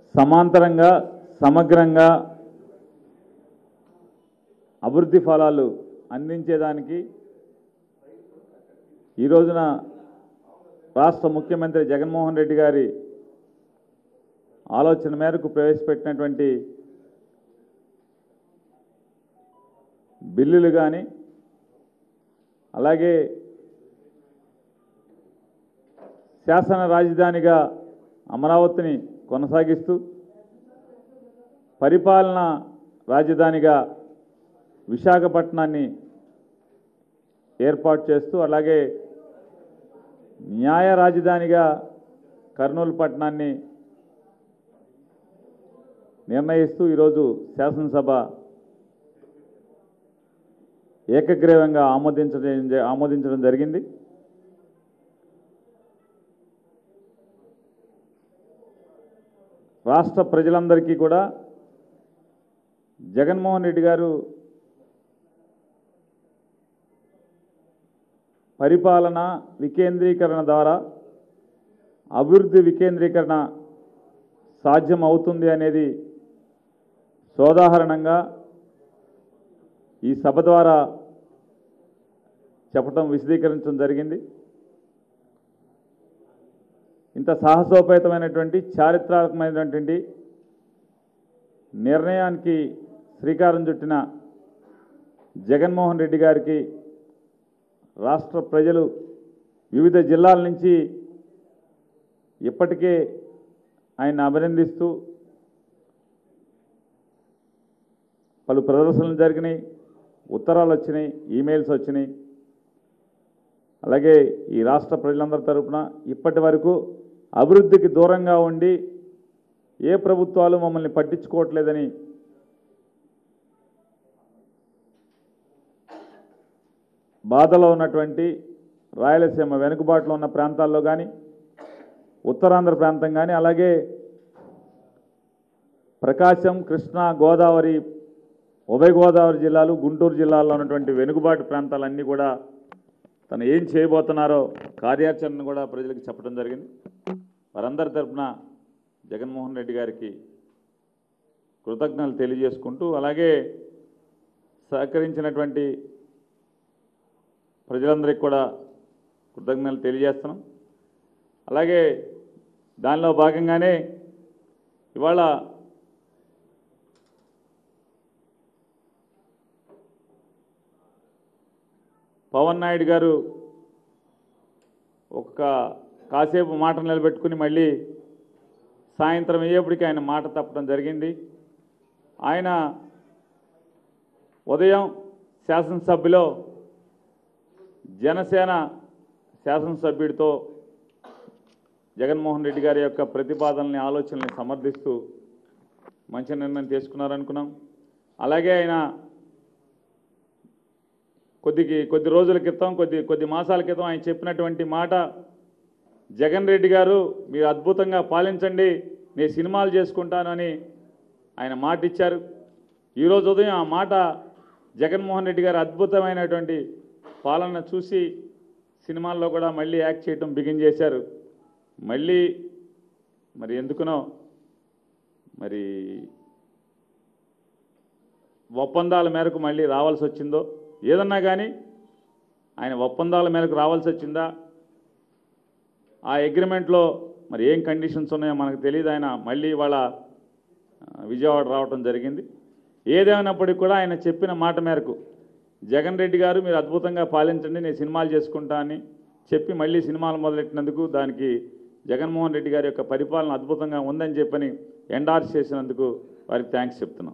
సమాంతరంగా సమగ్రంగా అభివృద్ధి ఫలాలు అందించేదానికి ఈ రోజున రాష్ట్ర ముఖ్యమంత్రి జగన్మోహన్ రెడ్డి గారి ఆలోచన మేరకు ప్రవేశపెట్టినటువంటి బిల్లులు కానీ అలాగే శాసన రాజధానిగా అమరావతిని కొనసాగిస్తూ పరిపాలన రాజధానిగా విశాఖపట్నాన్ని ఏర్పాటు చేస్తూ అలాగే న్యాయ రాజధానిగా కర్నూలు పట్టణాన్ని నిర్ణయిస్తూ ఈరోజు శాసనసభ ఏకగ్రీవంగా ఆమోదించడం జ- ఆమోదించడం జరిగింది రాష్ట్ర ప్రజలందరికీ కూడా జగన్మోహన్ రెడ్డి గారు పరిపాలన వికేంద్రీకరణ ద్వారా అభివృద్ధి వికేంద్రీకరణ సాధ్యం అవుతుంది అనేది సోదాహరణంగా ఈ సభ ద్వారా చెప్పటం విశదీకరించడం జరిగింది ఇంత సాహసోపేతమైనటువంటి చారిత్రాత్మకమైనటువంటి నిర్ణయానికి శ్రీకారం చుట్టిన జగన్మోహన్ రెడ్డి గారికి రాష్ట్ర ప్రజలు వివిధ జిల్లాల నుంచి ఇప్పటికే ఆయన అభినందిస్తూ పలు ప్రదర్శనలు జరిగినాయి ఉత్తరాలు వచ్చినాయి ఈమెయిల్స్ వచ్చినాయి అలాగే ఈ రాష్ట్ర ప్రజలందరి తరపున ఇప్పటి వరకు అభివృద్ధికి దూరంగా ఉండి ఏ ప్రభుత్వాలు మమ్మల్ని పట్టించుకోవట్లేదని బాధలో ఉన్నటువంటి రాయలసీమ వెనుకబాటులో ఉన్న ప్రాంతాల్లో కానీ ఉత్తరాంధ్ర ప్రాంతం కానీ అలాగే ప్రకాశం కృష్ణా గోదావరి ఉభయ గోదావరి జిల్లాలు గుంటూరు జిల్లాల్లో ఉన్నటువంటి వెనుకబాటు ప్రాంతాలన్నీ కూడా తను ఏం చేయబోతున్నారో కార్యాచరణను కూడా ప్రజలకు చెప్పడం జరిగింది వారందరి తరపున జగన్మోహన్ రెడ్డి గారికి కృతజ్ఞతలు తెలియజేసుకుంటూ అలాగే సహకరించినటువంటి ప్రజలందరికీ కూడా కృతజ్ఞతలు తెలియజేస్తున్నాం అలాగే దానిలో భాగంగానే ఇవాళ పవన్ నాయుడు గారు ఒక్క కాసేపు మాట నిలబెట్టుకుని మళ్ళీ సాయంత్రం అయ్యేప్పటికీ ఆయన మాట తప్పడం జరిగింది ఆయన ఉదయం శాసనసభ్యులో జనసేన శాసనసభ్యుడితో జగన్మోహన్ రెడ్డి గారి యొక్క ప్రతిపాదనని ఆలోచనల్ని సమర్థిస్తూ మంచి నిర్ణయం తీసుకున్నారనుకున్నాం అలాగే ఆయన కొద్దికి కొద్ది రోజుల క్రితం కొద్ది కొద్ది మాసాల క్రితం ఆయన చెప్పినటువంటి మాట జగన్ రెడ్డి గారు మీరు అద్భుతంగా పాలించండి నేను సినిమాలు చేసుకుంటానని ఆయన మాట ఇచ్చారు ఈరోజు ఉదయం ఆ మాట జగన్మోహన్ రెడ్డి గారు అద్భుతమైనటువంటి పాలన చూసి సినిమాల్లో కూడా మళ్ళీ యాక్ట్ చేయటం బిగిన్ చేశారు మళ్ళీ మరి ఎందుకునో మరి ఒప్పందాల మేరకు మళ్ళీ రావాల్సి వచ్చిందో ఏదన్నా కానీ ఆయన ఒప్పందాల మేరకు రావాల్సి వచ్చిందా ఆ అగ్రిమెంట్లో మరి ఏం కండిషన్స్ ఉన్నాయో మనకు తెలియదు ఆయన మళ్ళీ ఇవాళ ఆ, విజయవాడ రావటం జరిగింది ఏదేమైనప్పటికీ కూడా ఆయన చెప్పిన మాట మేరకు జగన్ రెడ్డి గారు మీరు అద్భుతంగా పాలించండి నేను సినిమాలు చేసుకుంటా అని చెప్పి మళ్ళీ సినిమాలు మొదలెట్టినందుకు దానికి జగన్మోహన్ రెడ్డి గారి యొక్క పరిపాలన అద్భుతంగా ఉందని చెప్పని ఎండార్స్ చేసినందుకు వారికి థ్యాంక్స్ చెప్తున్నాం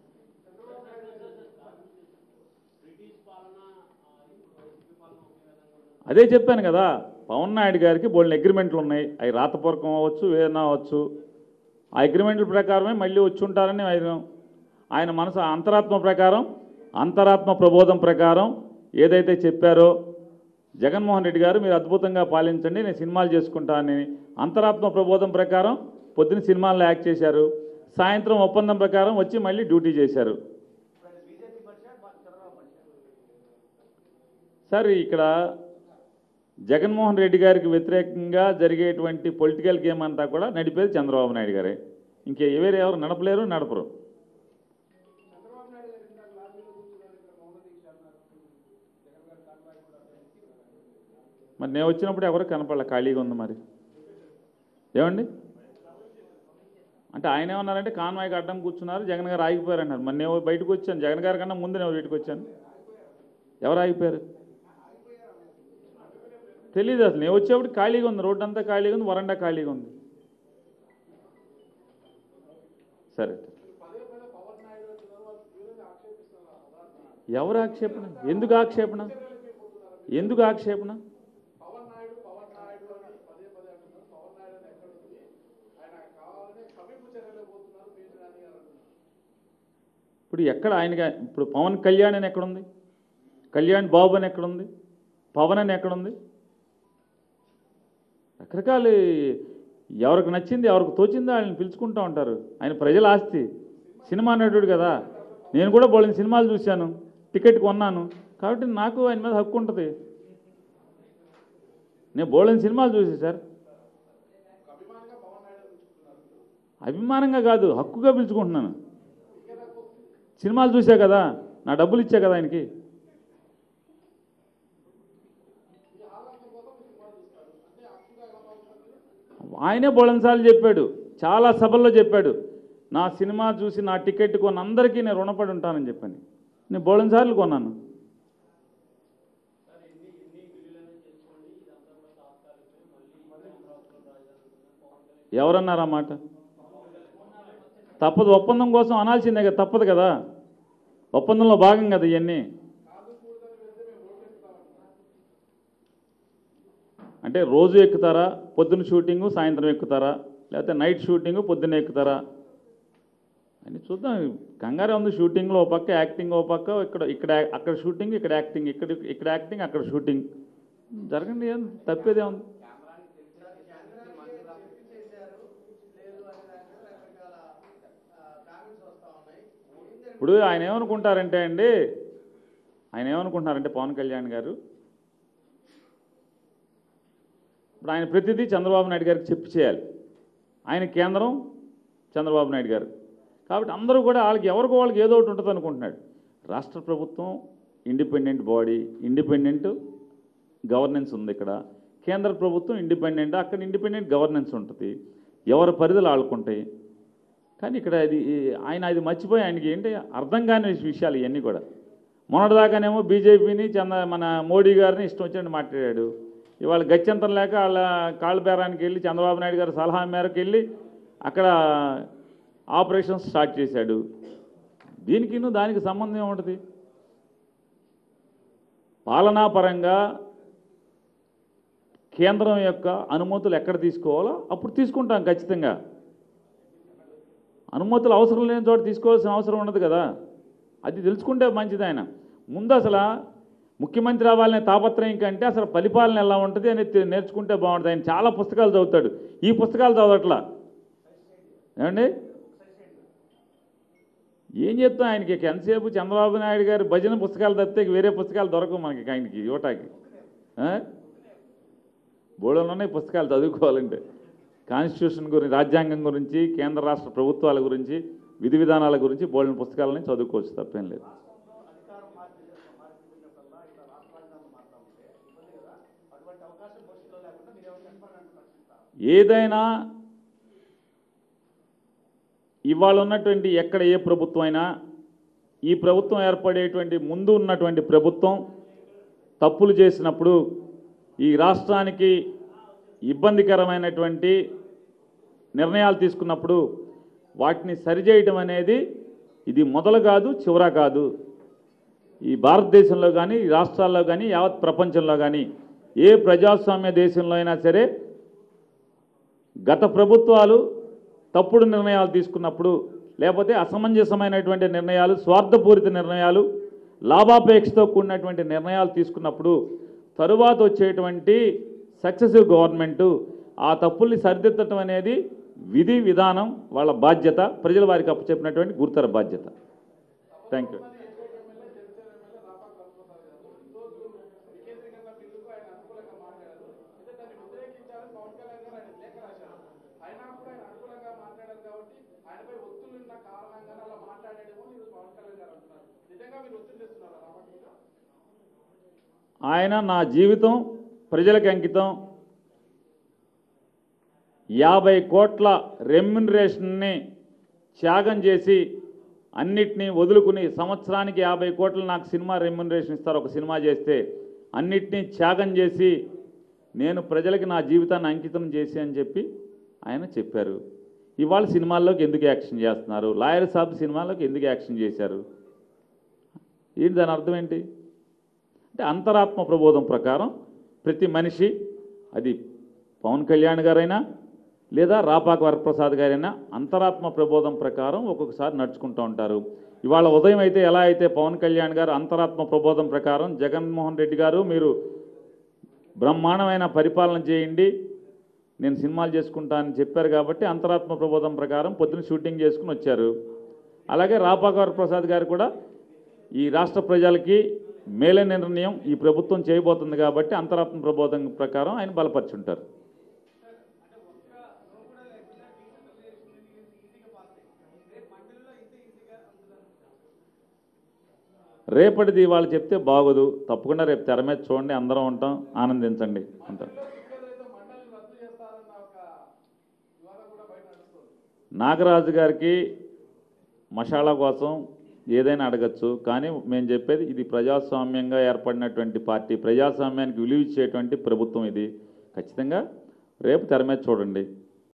అదే చెప్పాను కదా పవన్ నాయుడు గారికి బోల్డ్ అగ్రిమెంట్లు ఉన్నాయి అవి రాతపూర్వకం అవ్వచ్చు ఏదైనా అవ్వచ్చు ఆ అగ్రిమెంట్ల ప్రకారమే మళ్ళీ వచ్చి ఉంటారని ఆయన ఆయన మనసు అంతరాత్మ ప్రకారం అంతరాత్మ ప్రబోధం ప్రకారం ఏదైతే చెప్పారో జగన్మోహన్ రెడ్డి గారు మీరు అద్భుతంగా పాలించండి నేను సినిమాలు చేసుకుంటానని అంతరాత్మ ప్రబోధం ప్రకారం పొద్దున సినిమాల్లో యాక్ట్ చేశారు సాయంత్రం ఒప్పందం ప్రకారం వచ్చి మళ్ళీ డ్యూటీ చేశారు సార్ ఇక్కడ జగన్మోహన్ రెడ్డి గారికి వ్యతిరేకంగా జరిగేటువంటి పొలిటికల్ గేమ్ అంతా కూడా నడిపేది చంద్రబాబు నాయుడు గారే ఇంకే వేరే ఎవరు నడపలేరు నడపరు చంద్రబాబు నాయుడు గారు ఇందాక లాబీలో కూర్చున్నారు ఇక్కడ మౌన దీక్ష అన్నారు జగన్ గారు కాన్వాయ్ కూడా మరి నేను వచ్చినప్పుడు ఎవరు కనపడలే ఖాళీగా ఉంది మరి ఏమండి అంటే ఆయన ఏమన్నారంటే కాన్వాయ్కి అడ్డం కూర్చున్నారు జగన్ గారు ఆగిపోయారు అన్నారు మరి నేను బయటకు వచ్చాను జగన్ గారి కన్నా ముందు నేను బయటకు వచ్చాను ఎవరు ఆగిపోయారు తెలియదు అసలు నేను వచ్చేప్పుడు ఖాళీగా ఉంది రోడ్డు అంతా ఖాళీగా ఉంది వరండా ఖాళీగా ఉంది సరే పదే పదే పవన్ నాయుడు చంద్రబాబు తీవ్రంగా ఆక్షేపిస్తున్నారు అదాన్ని ఎవరు ఆక్షేపణ ఎందుకు ఆక్షేపణ ఎందుకు ఆక్షేపణ పవన్ నాయుడు పవన్ నాయుడు అని పదే పదే అంటున్నారు పవన్ నాయుడు అని ఎక్కడ ఉంది ఆయన కావాలని కవింపు చర్యలు పోతున్నారు పేరు నాని గారు అంటున్నారు ఇప్పుడు ఎక్కడ ఆయనగా ఇప్పుడు పవన్ కళ్యాణ్ అని ఎక్కడుంది కళ్యాణ్ బాబు అని ఎక్కడుంది పవన్ అని ఎక్కడుంది రకరకాలు ఎవరికి నచ్చింది ఎవరికి తోచిందో ఆయన్ని పిలుచుకుంటూ ఉంటారు ఆయన ప్రజల ఆస్తి సినిమా నటుడు కదా నేను కూడా బోళిన సినిమాలు చూశాను టికెట్ కొన్నాను కాబట్టి నాకు ఆయన మీద హక్కు ఉంటుంది నేను బోళిన సినిమాలు చూసి సార్ అభిమానిగా పవన్ నాయుడు ఉంచుకున్నారు అభిమానంగా కాదు హక్కుగా పిలుచుకుంటున్నాను సినిమాలు చూసా కదా నా డబ్బులు ఇచ్చా కదా ఆయనకి ఆయనే బోళన్సార్లు చెప్పాడు చాలా సభల్లో చెప్పాడు నా సినిమా చూసి నా టికెట్ కొన్న అందరికీ నేను రుణపడి ఉంటానని చెప్పని నేను బోళన్సార్లు కొన్నాను ఎవరన్నారు ఆ మాట తప్పదు ఒప్పందం కోసం అనాల్సిందే కదా తప్పదు కదా ఒప్పందంలో భాగం కదా ఇవన్నీ అంటే రోజు ఎక్కుతారా పొద్దున్న షూటింగు సాయంత్రం ఎక్కుతారా లేకపోతే నైట్ షూటింగు పొద్దున్న ఎక్కుతారా అని చూద్దాం కంగారే ఉంది షూటింగ్లో ఓ పక్క యాక్టింగ్ ఓ పక్క ఇక్కడ ఇక్కడ అక్కడ షూటింగ్ ఇక్కడ యాక్టింగ్ ఇక్కడ ఇక్కడ యాక్టింగ్ అక్కడ షూటింగ్ జరగండి ఏం తప్పేదే ఉంది ఇప్పుడు ఆయన ఏమనుకుంటారంటే అండి ఆయన ఏమనుకుంటున్నారంటే పవన్ కళ్యాణ్ గారు ఇప్పుడు ఆయన ప్రతిదీ చంద్రబాబు నాయుడు గారికి చెప్పి చేయాలి ఆయన కేంద్రం చంద్రబాబు నాయుడు గారు కాబట్టి అందరూ కూడా వాళ్ళకి ఎవరికి వాళ్ళకి ఏదో ఒకటి ఉంటుంది అనుకుంటున్నాడు రాష్ట్ర ప్రభుత్వం ఇండిపెండెంట్ బాడీ ఇండిపెండెంట్ గవర్నెన్స్ ఉంది ఇక్కడ కేంద్ర ప్రభుత్వం ఇండిపెండెంట్ అక్కడ ఇండిపెండెంట్ గవర్నెన్స్ ఉంటుంది ఎవరి పరిధులు ఆడుకుంటాయి కానీ ఇక్కడ అది ఆయన అది మర్చిపోయి ఆయనకి ఏంటి అర్థం కాని విషయాలు ఇవన్నీ కూడా మొన్నటిదాకానేమో బీజేపీని చంద మన మోడీ గారిని ఇష్టం వచ్చినట్టు మాట్లాడాడు ఇవాళ గత్యంతరం లేక వాళ్ళ కాళ్ళ బేరానికి వెళ్ళి చంద్రబాబు నాయుడు గారి సలహా మేరకు వెళ్ళి అక్కడ ఆపరేషన్ స్టార్ట్ చేశాడు దీనికి దానికి సంబంధం ఏముంటుంది పాలనాపరంగా కేంద్రం యొక్క అనుమతులు ఎక్కడ తీసుకోవాలో అప్పుడు తీసుకుంటాం ఖచ్చితంగా అనుమతులు అవసరం లేని చోట తీసుకోవాల్సిన అవసరం ఉండదు కదా అది తెలుసుకుంటే మంచిది ఆయన ముందు అసలు ముఖ్యమంత్రి అవ్వాలనే తాపత్రయం కంటే అసలు పరిపాలన ఎలా ఉంటుంది అనేది తె- నేర్చుకుంటే బాగుంటుంది ఆయన చాలా పుస్తకాలు చదువుతాడు ఈ పుస్తకాలు చదవట్లా ఏమండి ఏం చెప్తాం ఆయనకి ఇక ఎంతసేపు చంద్రబాబు నాయుడు గారి భజన పుస్తకాలు తప్పితే ఇక వేరే పుస్తకాలు దొరకవు మనకి ఆయనకి యువటాకి బోడలు ఉన్నాయి పుస్తకాలు చదువుకోవాలంటే కాన్స్టిట్యూషన్ గురించి రాజ్యాంగం గురించి కేంద్ర రాష్ట్ర ప్రభుత్వాల గురించి విధి విధానాల గురించి బోడిన పుస్తకాలని చదువుకోవచ్చు తప్పేం లేదు అధికారం మార్చి మారిపోయినప్పుడల్లా ఇట్లా రాష్ట్ర రాజధాని మారుతా ఉంటే ఇబ్బంది కదా అటువంటి అవకాశం భవిష్యత్తులో లేకుండా మీరు ఎవరు చెప్పాలంటే రక్షిస్తారు ఏదైనా ఇవాళ ఉన్నటువంటి ఎక్కడ ఏ ప్రభుత్వం అయినా ఈ ప్రభుత్వం ఏర్పడేటువంటి ముందు ఉన్నటువంటి ప్రభుత్వం తప్పులు చేసినప్పుడు ఈ రాష్ట్రానికి ఇబ్బందికరమైనటువంటి నిర్ణయాలు తీసుకున్నప్పుడు వాటిని సరిచేయటం అనేది ఇది మొదలు కాదు చివర కాదు ఈ భారతదేశంలో కానీ ఈ రాష్ట్రాల్లో కానీ యావత్ ప్రపంచంలో కానీ ఏ ప్రజాస్వామ్య దేశంలో అయినా సరే గత ప్రభుత్వాలు తప్పుడు నిర్ణయాలు తీసుకున్నప్పుడు లేకపోతే అసమంజసమైనటువంటి నిర్ణయాలు స్వార్థపూరిత నిర్ణయాలు లాభాపేక్షతో కూడినటువంటి నిర్ణయాలు తీసుకున్నప్పుడు తరువాత వచ్చేటువంటి సక్సెసివ్ గవర్నమెంటు ఆ తప్పుల్ని సరిదిద్దటం అనేది విధి విధానం వాళ్ళ బాధ్యత ప్రజల వారికి అప్పచెప్పినటువంటి గురుతర బాధ్యత థ్యాంక్ యూ వికేంద్రీకరణ బిల్లుకు ఆయన అనుకూలంగా మాట్లాడారు అయితే దాన్ని వ్యతిరేకించాలని పవన్ కళ్యాణ్ గారు ఆయన లేఖ రాశారు అయినా కూడా ఆయన అనుకూలంగా మాట్లాడారు కాబట్టి నిజంగా మీరు ఒత్తిడి చేస్తున్నారా రామకృష్ణ ఆయన నా జీవితం ప్రజలకు అంకితం యాభై కోట్ల రెమ్యునరేషన్ని త్యాగం చేసి అన్నిటినీ వదులుకుని సంవత్సరానికి యాభై కోట్లు నాకు సినిమా రెమ్యునరేషన్ ఇస్తారు ఒక సినిమా చేస్తే అన్నిటినీ త్యాగం చేసి నేను ప్రజలకి నా జీవితాన్ని అంకితం చేసి అని చెప్పి ఆయన చెప్పారు ఇవాళ సినిమాల్లోకి ఎందుకు యాక్షన్ చేస్తున్నారు లాయర్ సాబ్ సినిమాలోకి ఎందుకు యాక్షన్ చేశారు ఏంటి దాని అర్థం ఏంటి అంటే అంతరాత్మ ప్రబోధం ప్రకారం ప్రతి మనిషి అది పవన్ కళ్యాణ్ గారైనా లేదా రాపాక వరప్రసాద్ గారైనా అంతరాత్మ ప్రబోధం ప్రకారం ఒక్కొక్కసారి నడుచుకుంటూ ఉంటారు ఇవాళ ఉదయం అయితే ఎలా అయితే పవన్ కళ్యాణ్ గారు అంతరాత్మ ప్రబోధం ప్రకారం జగన్మోహన్ రెడ్డి గారు మీరు బ్రహ్మాండమైన పరిపాలన చేయండి నేను సినిమాలు చేసుకుంటానని చెప్పారు కాబట్టి అంతరాత్మ ప్రబోధం ప్రకారం పొద్దున షూటింగ్ చేసుకుని వచ్చారు అలాగే రాపాక వరప్రసాద్ గారు కూడా ఈ రాష్ట్ర ప్రజలకి మేలైన నిర్ణయం ఈ ప్రభుత్వం చేయబోతుంది కాబట్టి అంతరాత్మ ప్రబోధం ప్రకారం ఆయన బలపరుచుంటారు రేపటిది వాళ్ళు చెప్తే బాగోదు తప్పకుండా రేపు తెర మీద చూడండి అందరం ఉంటాం ఆనందించండి ఉంటాం మండలిని రద్దు చేస్తారన్న ఒక వివాదం కూడా బయట నడుస్తుంది నాగరాజు గారికి మసాలా కోసం ఏదైనా అడగచ్చు కానీ మేము చెప్పేది ఇది ప్రజాస్వామ్యంగా ఏర్పడినటువంటి పార్టీ ప్రజాస్వామ్యానికి విలువ ఇచ్చేటువంటి ప్రభుత్వం ఇది ఖచ్చితంగా రేపు తెర మీద చూడండి